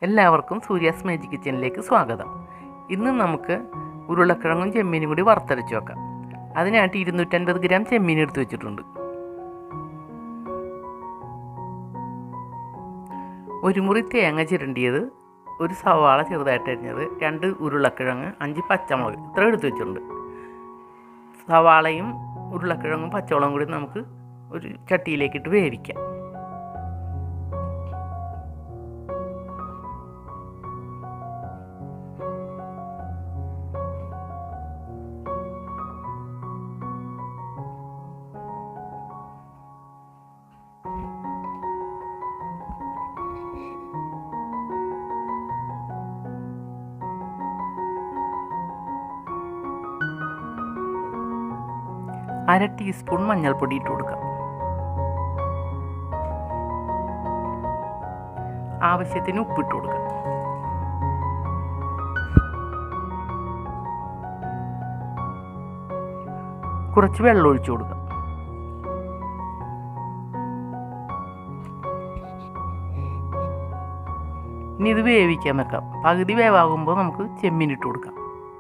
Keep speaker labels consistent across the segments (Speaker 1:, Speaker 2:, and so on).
Speaker 1: എല്ലാവർക്കും സൂര്യാസ് മേജിക് കിച്ചണിലേക്ക് സ്വാഗതം ഇന്ന് നമുക്ക് ഉരുളക്കിഴങ്ങും ചെമ്മീനും കൂടി വറുത്തരച്ച് വെക്കാം അതിനായിട്ട് ഇരുന്നൂറ്റൻപത് ഗ്രാം ചെമ്മീൻ എടുത്ത് വെച്ചിട്ടുണ്ട് ഒരു മുറി തേങ്ങ ചിരണ്ടിയത് ഒരു സവാള ചെറുതായിട്ട് അരിഞ്ഞത് രണ്ട് ഉരുളക്കിഴങ്ങ് അഞ്ച് പച്ചമുളക് ഇത്ര എടുത്ത് വെച്ചിട്ടുണ്ട് സവാളയും ഉരുളക്കിഴങ്ങും പച്ചമുളകും കൂടി നമുക്ക് ഒരു ചട്ടിയിലേക്കിട്ട് വേവിക്കാം അര ടീസ്പൂൺ മഞ്ഞൾപ്പൊടി ഇട്ട് കൊടുക്കാം ആവശ്യത്തിന് ഉപ്പിട്ട് കൊടുക്കാം കുറച്ച് വെള്ളം ഒഴിച്ചു കൊടുക്കാം ഇനി ഇത് വേവിക്കാൻ വെക്കാം പകുതി വേവാകുമ്പോൾ നമുക്ക് ചെമ്മീൻ ഇട്ട് കൊടുക്കാം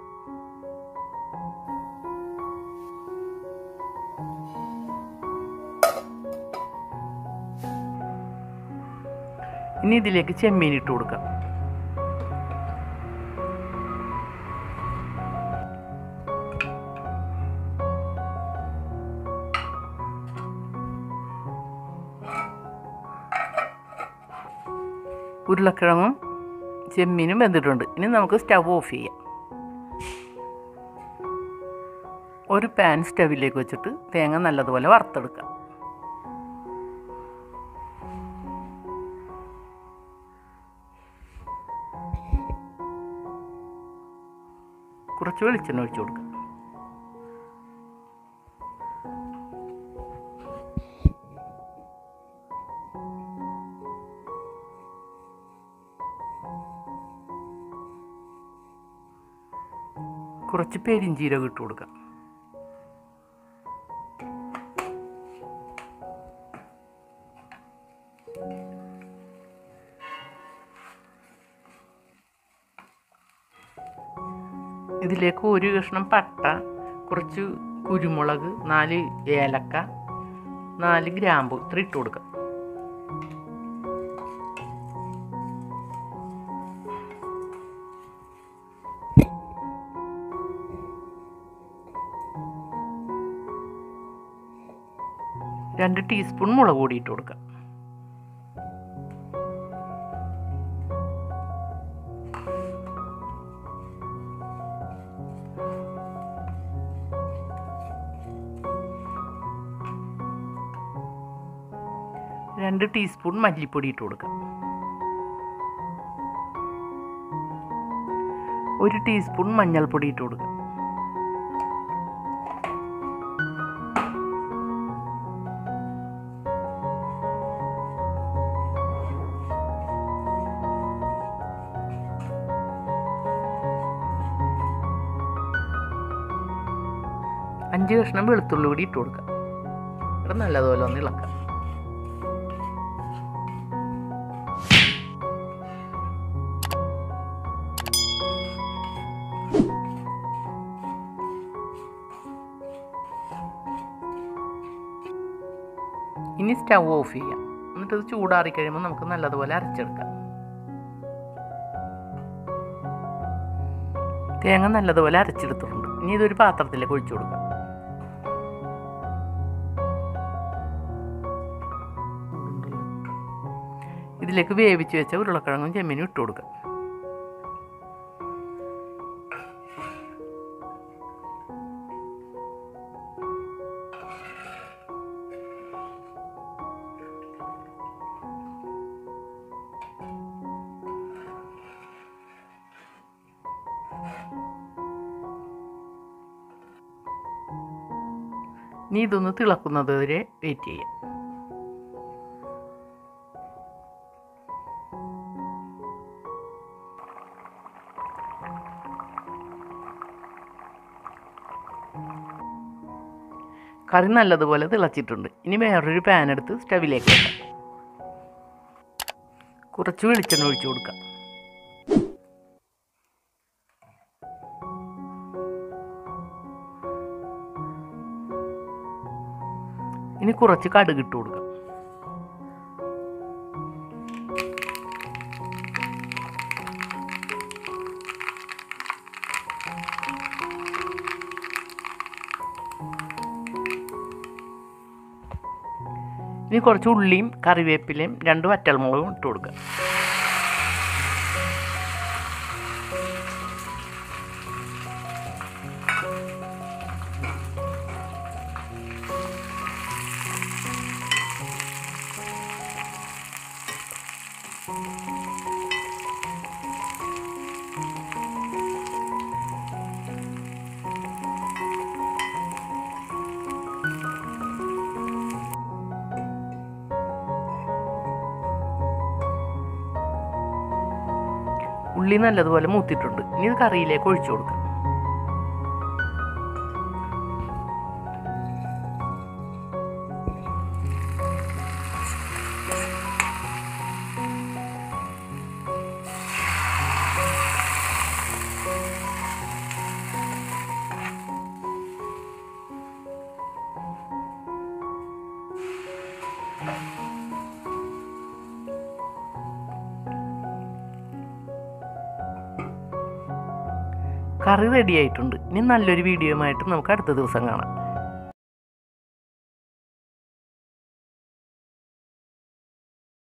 Speaker 1: ഇനി ഇതിലേക്ക് ചെമ്മീൻ ഇട്ട് കൊടുക്കാം ഉരുളക്കിഴങ്ങും ചെമ്മീനും വെന്തിട്ടുണ്ട് ഇനി നമുക്ക് സ്റ്റവ് ഓഫ് ചെയ്യാം ഒരു പാൻ സ്റ്റവിലേക്ക് വെച്ചിട്ട് തേങ്ങ നല്ലതുപോലെ വറുത്തെടുക്കാം കുറച്ച് വെളിച്ചെണ്ണ ഒഴിച്ചു കൊടുക്കാം കുറച്ച് പെരിഞ്ചീരകം ഇട്ട് കൊടുക്കാം ഇതിലേക്ക് ഒരു കഷ്ണം പട്ട കുറച്ച് കുരുമുളക് നാല് ഏലക്ക നാല് ഗ്രാമ്പു ഇത്ര ഇട്ട് കൊടുക്കാം രണ്ട് ടീസ്പൂൺ മുളക് പൊടി ഇട്ട് കൊടുക്കാം രണ്ട് ടീസ്പൂൺ മല്ലിപ്പൊടി ഇട്ട് കൊടുക്കാം ഒരു ടീസ്പൂൺ മഞ്ഞൾപ്പൊടി ഇട്ട് കൊടുക്കാം അഞ്ച് കഷ്ണം വെളുത്തുള്ളി കൂടി ഇട്ട് കൊടുക്കാം ഇവിടെ നല്ലതുപോലെ ഒന്ന് ഇളക്കാം ഇനി സ്റ്റവ് ഓഫ് ചെയ്യാം എന്നിട്ട് ഇത് ചൂടാറി കഴിയുമ്പോൾ നമുക്ക് നല്ലതുപോലെ അരച്ചെടുക്കാം തേങ്ങ നല്ലതുപോലെ അരച്ചെടുത്തിട്ടുണ്ട് ഇനി ഇതൊരു പാത്രത്തിലേക്ക് ഒഴിച്ചു കൊടുക്കാം ഇതിലേക്ക് വേവിച്ച് വെച്ച ഉരുളക്കിഴങ്ങും ചെമ്മീനും ഇട്ട് കൊടുക്കാം ഇനി ഇതൊന്ന് തിളക്കുന്നത് വരെ വെയിറ്റ് ചെയ്യാം കറി നല്ലതുപോലെ തിളച്ചിട്ടുണ്ട് ഇനി വേറൊരു പാൻ എടുത്ത് സ്റ്റവിലേക്ക് വെക്കാം കുറച്ച് വെളിച്ചെണ്ണ ഒഴിച്ചു കൊടുക്കാം ഇനി കുറച്ച് കടുക് ഇട്ട് കൊടുക്കാം ഇനി കുറച്ച് ഉള്ളിയും കറിവേപ്പിലയും രണ്ട് വറ്റൽമുളകും ഇട്ട് കൊടുക്കുക ഉള്ളി നല്ലതുപോലെ മൂത്തിട്ടുണ്ട് ഇനി ഇത് കറിയിലേക്ക് ഒഴിച്ചു കൊടുക്കാം കറി റെഡി ആയിട്ടുണ്ട് ഇനി നല്ലൊരു വീഡിയോയുമായിട്ട് നമുക്ക് അടുത്ത ദിവസം കാണാം